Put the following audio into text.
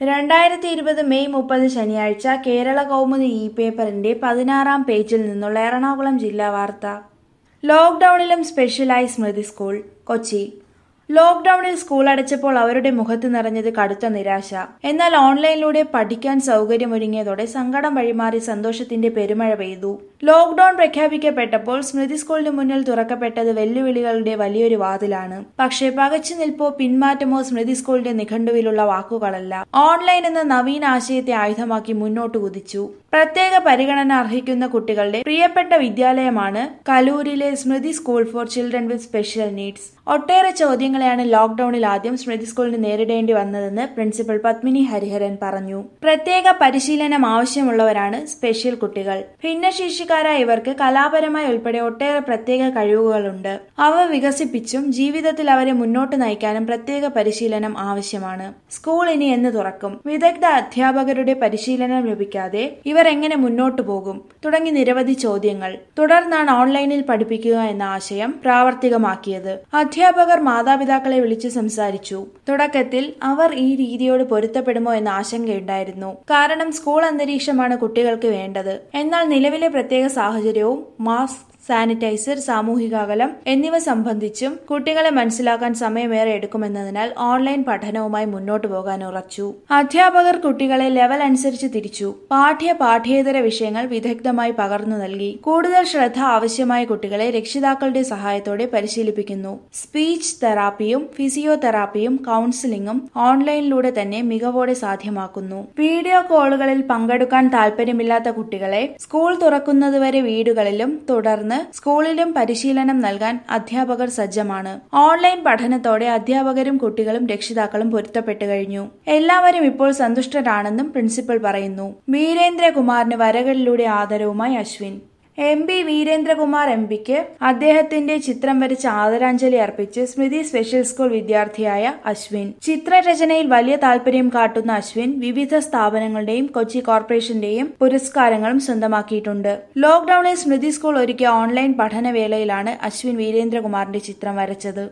രണ്ടായിരത്തി ഇരുപത് മെയ് മുപ്പത് ശനിയാഴ്ച കേരള കൗമുദി ഇ പേപ്പറിന്റെ പതിനാറാം പേജിൽ നിന്നുള്ള എറണാകുളം ജില്ലാ വാർത്ത ലോക്ഡൌണിലും സ്പെഷ്യലായി സ്മൃതി സ്കൂൾ കൊച്ചി ലോക്ഡൌണിൽ സ്കൂൾ അടച്ചപ്പോൾ അവരുടെ മുഖത്ത് നിറഞ്ഞത് കടുത്ത നിരാശ എന്നാൽ ഓൺലൈനിലൂടെ പഠിക്കാൻ സൗകര്യമൊരുങ്ങിയതോടെ സങ്കടം വഴിമാറി സന്തോഷത്തിന്റെ പെരുമഴ പെയ്തു ലോക്ഡൌൺ പ്രഖ്യാപിക്കപ്പെട്ടപ്പോൾ സ്മൃതി സ്കൂളിന് മുന്നിൽ തുറക്കപ്പെട്ടത് വെല്ലുവിളികളുടെ വലിയൊരു വാതിലാണ് പക്ഷേ പകച്ചു നിൽപ്പോ പിന്മാറ്റമോ സ്മൃതി സ്കൂളിന്റെ നിഘണ്ടുവിലുള്ള വാക്കുകളല്ല ഓൺലൈൻ എന്ന നവീന ആശയത്തെ ആയുധമാക്കി മുന്നോട്ട് കുതിച്ചു പ്രത്യേക പരിഗണന അർഹിക്കുന്ന കുട്ടികളുടെ പ്രിയപ്പെട്ട വിദ്യാലയമാണ് കലൂരിലെ Smriti school for children with special needs ഒട്ടേറെ ചോദ്യങ്ങളെയാണ് ലോക്ഡൌണിൽ ആദ്യം സ്മൃതി സ്കൂളിന് നേരിടേണ്ടി വന്നതെന്ന് പ്രിൻസിപ്പൽ പത്മിനി ഹരിഹരൻ പറഞ്ഞു പ്രത്യേക പരിശീലനം ആവശ്യമുള്ളവരാണ് സ്പെഷ്യൽ കുട്ടികൾ ഭിന്നശേഷിക്കാരായ ഇവർക്ക് കലാപരമായി ഉൾപ്പെടെ ഒട്ടേറെ പ്രത്യേക കഴിവുകളുണ്ട് അവ വികസിപ്പിച്ചും ജീവിതത്തിൽ അവരെ മുന്നോട്ട് നയിക്കാനും പ്രത്യേക പരിശീലനം ആവശ്യമാണ് സ്കൂൾ ഇനി എന്ന് തുറക്കും വിദഗ്ധ അധ്യാപകരുടെ പരിശീലനം ലഭിക്കാതെ ഇവർ എങ്ങനെ മുന്നോട്ടു പോകും തുടങ്ങി നിരവധി ചോദ്യങ്ങൾ തുടർന്നാണ് ഓൺലൈനിൽ പഠിപ്പിക്കുക എന്ന ആശയം പ്രാവർത്തികമാക്കിയത് അധ്യാപകർ മാതാപിതാക്കളെ വിളിച്ചു സംസാരിച്ചു തുടക്കത്തിൽ അവർ ഈ രീതിയോട് പൊരുത്തപ്പെടുമോ എന്ന ആശങ്കയുണ്ടായിരുന്നു കാരണം സ്കൂൾ അന്തരീക്ഷമാണ് കുട്ടികൾക്ക് വേണ്ടത് എന്നാൽ നിലവിലെ പ്രത്യേക സാഹചര്യവും മാസ്ക് സാനിറ്റൈസർ സാമൂഹിക അകലം എന്നിവ സംബന്ധിച്ചും കുട്ടികളെ മനസ്സിലാക്കാൻ സമയമേറെ എടുക്കുമെന്നതിനാൽ ഓൺലൈൻ പഠനവുമായി മുന്നോട്ടു പോകാൻ ഉറച്ചു അധ്യാപകർ കുട്ടികളെ ലെവൽ അനുസരിച്ച് തിരിച്ചു പാഠ്യ പാഠ്യേതര വിഷയങ്ങൾ വിദഗ്ധമായി പകർന്നു നൽകി കൂടുതൽ ശ്രദ്ധ ആവശ്യമായ കുട്ടികളെ രക്ഷിതാക്കളുടെ സഹായത്തോടെ പരിശീലിപ്പിക്കുന്നു സ്പീച്ച് തെറാപ്പിയും ഫിസിയോതെറാപ്പിയും കൌൺസിലിംഗും ഓൺലൈനിലൂടെ തന്നെ മികവോടെ സാധ്യമാക്കുന്നു വീഡിയോ കോളുകളിൽ പങ്കെടുക്കാൻ താല്പര്യമില്ലാത്ത കുട്ടികളെ സ്കൂൾ തുറക്കുന്നതുവരെ വീടുകളിലും തുടർന്ന് സ്കൂളിലും പരിശീലനം നൽകാൻ അധ്യാപകർ സജ്ജമാണ് ഓൺലൈൻ പഠനത്തോടെ അധ്യാപകരും കുട്ടികളും രക്ഷിതാക്കളും പൊരുത്തപ്പെട്ടു കഴിഞ്ഞു എല്ലാവരും ഇപ്പോൾ സന്തുഷ്ടരാണെന്നും പ്രിൻസിപ്പൽ പറയുന്നു വീരേന്ദ്രകുമാറിന് വരകളിലൂടെ ആദരവുമായി Ashwin M P Veerendrakumar M പിക്ക് അദ്ദേഹത്തിന്റെ ചിത്രം വരച്ച് ആദരാഞ്ജലി അർപ്പിച്ച് സ്മൃതി സ്പെഷ്യൽ സ്കൂൾ വിദ്യാർത്ഥിയായ അശ്വിൻ ചിത്രരചനയിൽ വലിയ താല്പര്യം കാട്ടുന്ന അശ്വിൻ വിവിധ സ്ഥാപനങ്ങളുടെയും കൊച്ചി കോർപ്പറേഷന്റെയും പുരസ്കാരങ്ങളും സ്വന്തമാക്കിയിട്ടുണ്ട് ലോക്ഡൌണിൽ സ്മൃതി സ്കൂൾ ഒരുക്കിയ ഓൺലൈൻ പഠനവേളയിലാണ് അശ്വിൻ വീരേന്ദ്രകുമാറിന്റെ ചിത്രം വരച്ചത്